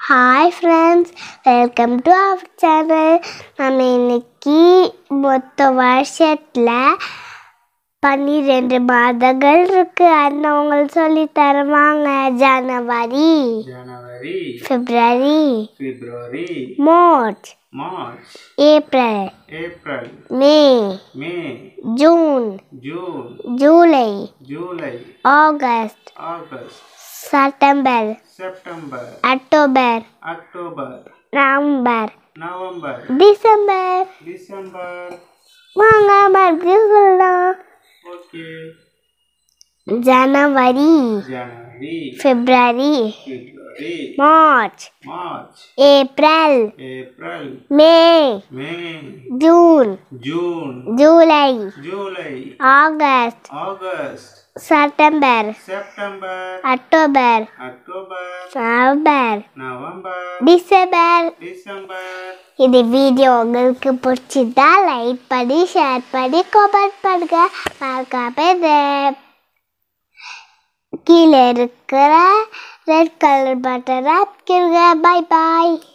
hi friends welcome to our channel நம்ம இன்னைக்கு மொத்த வருஷத்தில் பன்னிரெண்டு மாதங்கள் இருக்கு அது உங்களுக்கு சொல்லி தருவாங்க ஜனவரி ஜனவரி பிப்ரவரி பிப்ரவரி March March April April May May June June July July August August September September October October November November December December வாங்க மறுபடியும் சொல்லலாம் ஓகே ஜனவரி ஜனவரி பிப்ரவரி பிப்ரவரி March March April April May May June June July July August August September September October October November November December December இது video உங்களுக்கு பிடிச்சிருந்தா லைக் பண்ணி ஷேர் பண்ணி கமெண்ட் பண்ணுங்க மறக்காம இந்த கீழே இருக்கிற ரெட் கலர் பட்டனை பை பாய்